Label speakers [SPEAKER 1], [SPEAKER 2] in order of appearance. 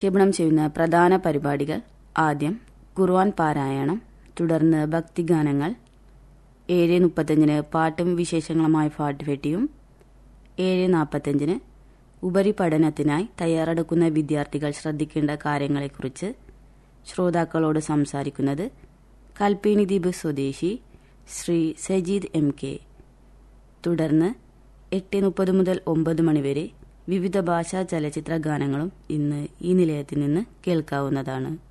[SPEAKER 1] പ്രക്ഷേപണം ചെയ്യുന്ന പ്രധാന പരിപാടികൾ ആദ്യം ഖുർആൻ പാരായണം തുടർന്ന് ഭക്തിഗാനങ്ങൾ ഏഴ് മുപ്പത്തഞ്ചിന് പാട്ടും വിശേഷങ്ങളുമായി പാട്ടുപെട്ടിയും ഏഴ് നാൽപ്പത്തഞ്ചിന് ഉപരിപഠനത്തിനായി തയ്യാറെടുക്കുന്ന വിദ്യാർത്ഥികൾ ശ്രദ്ധിക്കേണ്ട കാര്യങ്ങളെക്കുറിച്ച് ശ്രോതാക്കളോട് സംസാരിക്കുന്നത് കൽപ്പേനി ദ്വീപ് സ്വദേശി ശ്രീ സജീദ് എം കെ തുടർന്ന് എട്ട് മുപ്പത് മുതൽ ഒമ്പത് മണിവരെ വിവിധ ഭാഷാ ചലച്ചിത്ര ഗാനങ്ങളും ഇന്ന് ഈ നിലയത്തിൽ നിന്ന് കേൾക്കാവുന്നതാണ്